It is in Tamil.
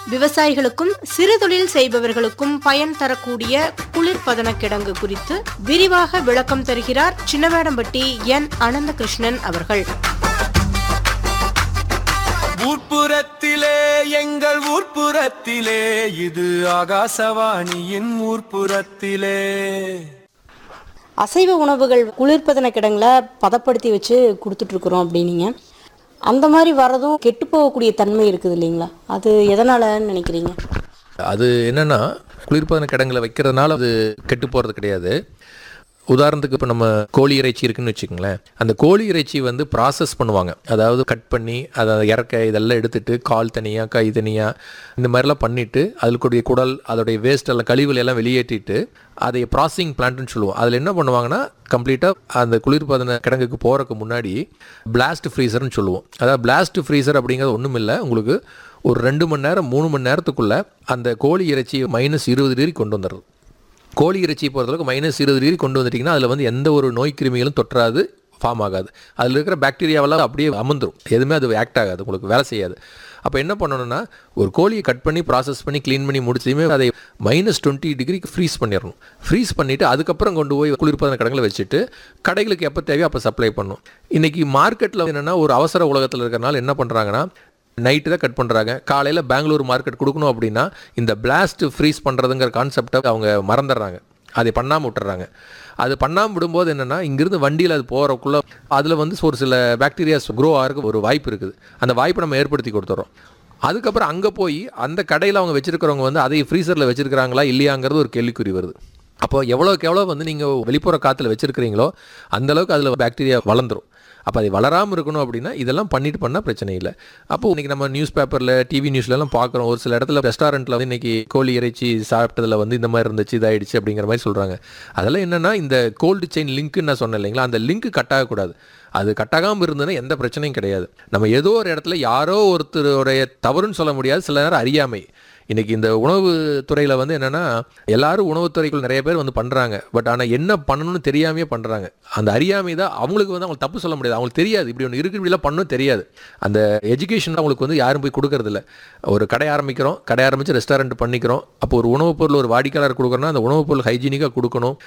விவசாயிகளுக்கும் சிறு தொழில் செய்பவர்களுக்கும் பயன் தரக்கூடிய குளிர்பதன கிடங்கு குறித்து விரிவாக விளக்கம் தருகிறார் சின்னவேடம்பட்டி என் அனந்தகிருஷ்ணன் அவர்கள் ஊர்ப்புறத்திலே எங்கள் ஊர்ப்புறத்திலே இது ஆகாசவாணியின் ஊர்ப்புறத்திலே அசைவ உணவுகள் குளிர்பதன கிடங்குல பதப்படுத்தி வச்சு கொடுத்துட்டு இருக்கிறோம் அப்படின்னீங்க அந்த மாதிரி வரதும் கெட்டு போகக்கூடிய தன்மை இருக்குது இல்லைங்களா அது எதனாலன்னு நினைக்கிறீங்க அது என்னன்னா குளிர்பதன கிடங்குல வைக்கிறதுனால அது கெட்டு போகிறது கிடையாது உதாரணத்துக்கு இப்போ நம்ம கோழி இறைச்சி இருக்குன்னு வச்சுக்கோங்களேன் அந்த கோழி இறைச்சி வந்து ப்ராசஸ் பண்ணுவாங்க அதாவது கட் பண்ணி அதை இறக்க இதெல்லாம் எடுத்துட்டு கால் தனியாக கை தனியாக இந்த மாதிரிலாம் பண்ணிவிட்டு அதுக்குடைய குடல் அதோடைய வேஸ்ட் எல்லாம் கழிவுகள் எல்லாம் வெளியேற்றிட்டு அதை ப்ராசஸிங் பிளான்ட்னு சொல்லுவோம் அதில் என்ன பண்ணுவாங்கன்னா கம்ப்ளீட்டாக அந்த குளிர்பதன கிடங்குக்கு போகிறதுக்கு முன்னாடி பிளாஸ்ட் ஃப்ரீசர்னு சொல்லுவோம் அதாவது பிளாஸ்ட் ஃப்ரீசர் அப்படிங்கிறது ஒன்றும் இல்லை உங்களுக்கு ஒரு ரெண்டு மணி நேரம் மூணு மணி நேரத்துக்குள்ளே அந்த கோழி இறைச்சி மைனஸ் இருபது டிகிரி கொண்டு வந்துடுறது கோழி இறைச்சி பொறுத்தளவுக்கு மைனஸ் இருபது டிகிரி கொண்டு வந்துட்டிங்கன்னா அதில் வந்து எந்த ஒரு நோய் கிருமிகளும் தொற்றாது ஃபார்ம் ஆகாது அதில் இருக்கிற பாக்டீரியாவெல்லாம் அப்படியே அமர்ந்துடும் எதுவுமே அது ஆக்ட் ஆகாது உங்களுக்கு வேலை செய்யாது அப்போ என்ன பண்ணணும்னா ஒரு கோழியை கட் பண்ணி ப்ராசஸ் பண்ணி க்ளீன் பண்ணி முடிச்சதுமே அதை மைனஸ் டுவெண்ட்டி டிகிரிக்கு ஃப்ரீஸ் பண்ணிடணும் ஃப்ரீஸ் பண்ணிவிட்டு அதுக்கப்புறம் கொண்டு போய் குளிர்பதன கடங்களை வச்சுட்டு கடைகளுக்கு எப்போ தேவையோ அப்போ சப்ளை பண்ணணும் இன்றைக்கி மார்க்கெட்டில் என்னென்னா ஒரு அவசர உலகத்தில் இருக்கிறனால என்ன பண்ணுறாங்கன்னா நைட்டு தான் கட் பண்ணுறாங்க காலையில் பெங்களூர் மார்க்கெட் கொடுக்கணும் அப்படின்னா இந்த பிளாஸ்ட் ஃப்ரீஸ் பண்ணுறதுங்கிற கான்செப்டை அவங்க மறந்துடுறாங்க அதை பண்ணாமல் விட்டுறாங்க அது பண்ணாமல் விடும்போது என்னென்னா இங்கேருந்து வண்டியில் அது போகிறக்குள்ள அதில் வந்து ஒரு சில பாக்டீரியாஸ் க்ரோ ஆகிறதுக்கு ஒரு வாய்ப்பு இருக்குது அந்த வாய்ப்பை நம்ம ஏற்படுத்தி கொடுத்துறோம் அதுக்கப்புறம் அங்கே போய் அந்த கடையில் அவங்க வச்சுருக்கிறவங்க வந்து அதை ஃப்ரீசரில் வச்சுருக்கிறாங்களா இல்லையாங்கிறது ஒரு கேள்விக்குறி வருது அப்போ எவ்வளோக்கு எவ்வளோ வந்து நீங்கள் வெளிப்புற காற்றுல வச்சுருக்கிறீங்களோ அந்தளவுக்கு அதில் பாக்டீரியா வளர்ந்துரும் அப்போ அது வளராமல் இருக்கணும் அப்படின்னா இதெல்லாம் பண்ணிட்டு பண்ணால் பிரச்சனை இல்லை அப்போ இன்றைக்கி நம்ம நியூஸ் பேப்பரில் டிவி நியூஸ்லலாம் பார்க்குறோம் ஒரு சில இடத்துல ரெஸ்டாரண்ட்டில் வந்து இன்றைக்கி கோழி இறைச்சி சாப்பிட்டதில் வந்து இந்த மாதிரி இருந்துச்சு இதாயிடுச்சு அப்படிங்கிற மாதிரி சொல்கிறாங்க அதெல்லாம் என்னென்னா இந்த கோல்டு செயின் லிங்க்குன்னு நான் சொன்னேன் இல்லைங்களா அந்த லிங்க் கட் ஆகக்கூடாது அது கட்டாகாமல் இருந்ததுன்னா எந்த பிரச்சனையும் கிடையாது நம்ம ஏதோ ஒரு இடத்துல யாரோ ஒருத்தருடைய தவறுன்னு சொல்ல முடியாது சில நேரம் அறியாமை இன்றைக்கி இந்த உணவு துறையில் வந்து என்னென்னா எல்லாரும் உணவுத்துறைக்குள் நிறைய பேர் வந்து பண்ணுறாங்க பட் ஆனால் என்ன பண்ணணும்னு தெரியாமையே பண்ணுறாங்க அந்த அறியாமை தான் அவங்களுக்கு வந்து அவங்களுக்கு தப்பு சொல்ல முடியாது அவங்களுக்கு தெரியாது இப்படி ஒன்று இருக்கு இப்படிலாம் பண்ணணும் தெரியாது அந்த எஜுகேஷன் அவங்களுக்கு வந்து யாரும் போய் கொடுக்கறதில்ல ஒரு கடை ஆரம்பிக்கிறோம் கடை ஆரம்பித்து ரெஸ்டாரண்ட் பண்ணிக்கிறோம் அப்போ ஒரு உணவுப் பொருள் ஒரு வாடிக்கையாளர் கொடுக்குறோன்னா அந்த உணவுப் பொருள் ஹைஜீனிக்காக கொடுக்கணும்